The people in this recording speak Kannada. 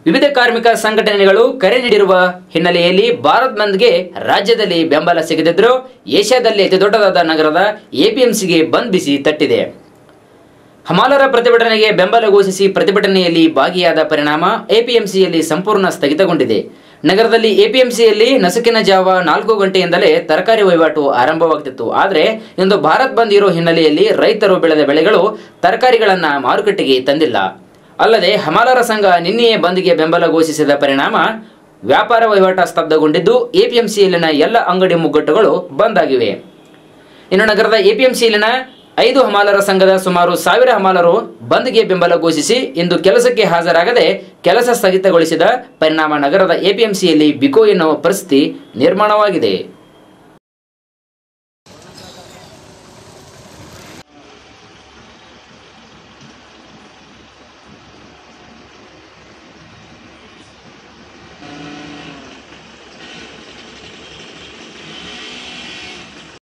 ವಿವಿಧ ಕಾರ್ಮಿಕ ಸಂಘಟನೆಗಳು ಕರೆ ನೀಡಿರುವ ಹಿನ್ನೆಲೆಯಲ್ಲಿ ಭಾರತ್ ಬಂದ್ಗೆ ರಾಜ್ಯದಲ್ಲಿ ಬೆಂಬಲ ಸಿಗದಿದ್ದರೂ ಏಷ್ಯಾದಲ್ಲಿ ಅತಿ ದೊಡ್ಡದಾದ ನಗರದ ಎಪಿಎಂಸಿಗೆ ಬಂದ್ ಬಿಸಿ ತಟ್ಟಿದೆ ಹಮಾಲರ ಪ್ರತಿಭಟನೆಗೆ ಬೆಂಬಲ ಘೋಷಿಸಿ ಪ್ರತಿಭಟನೆಯಲ್ಲಿ ಭಾಗಿಯಾದ ಪರಿಣಾಮ ಎಪಿಎಂಸಿಯಲ್ಲಿ ಸಂಪೂರ್ಣ ಸ್ಥಗಿತಗೊಂಡಿದೆ ನಗರದಲ್ಲಿ ಎಪಿಎಂಸಿಯಲ್ಲಿ ನಸುಕಿನ ಜಾವ ನಾಲ್ಕು ಗಂಟೆಯಿಂದಲೇ ತರಕಾರಿ ವಹಿವಾಟು ಆರಂಭವಾಗ್ತಿತ್ತು ಆದರೆ ಇಂದು ಭಾರತ್ ಬಂದ್ ಇರೋ ಹಿನ್ನೆಲೆಯಲ್ಲಿ ರೈತರು ಬೆಳೆದ ಬೆಳೆಗಳು ತರಕಾರಿಗಳನ್ನ ಮಾರುಕಟ್ಟೆಗೆ ತಂದಿಲ್ಲ ಅಲ್ಲದೆ ಹಮಾಲರ ಸಂಘ ನಿನ್ನೆಯೇ ಬಂದ್ಗೆ ಬೆಂಬಲ ಘೋಷಿಸಿದ ಪರಿಣಾಮ ವ್ಯಾಪಾರ ವಹಿವಾಟ ಸ್ತಬ್ಧಗೊಂಡಿದ್ದು ಎಪಿಎಂಸಿಯಲ್ಲಿನ ಎಲ್ಲ ಅಂಗಡಿ ಮುಗ್ಗಟ್ಟುಗಳು ಬಂದ್ ಆಗಿವೆ ಇನ್ನು ನಗರದ ಎಪಿಎಂಸಿಯಲ್ಲಿನ ಐದು ಹಮಾಲರ ಸಂಘದ ಸುಮಾರು ಸಾವಿರ ಹಮಾಲರು ಬಂದ್ಗೆ ಬೆಂಬಲ ಘೋಷಿಸಿ ಇಂದು ಕೆಲಸಕ್ಕೆ ಹಾಜರಾಗದೆ ಕೆಲಸ ಸ್ಥಗಿತಗೊಳಿಸಿದ ಪರಿಣಾಮ ನಗರದ ಎಪಿಎಂಸಿಯಲ್ಲಿ ಬಿಕೋ ಎನ್ನುವ ಪರಿಸ್ಥಿತಿ ನಿರ್ಮಾಣವಾಗಿದೆ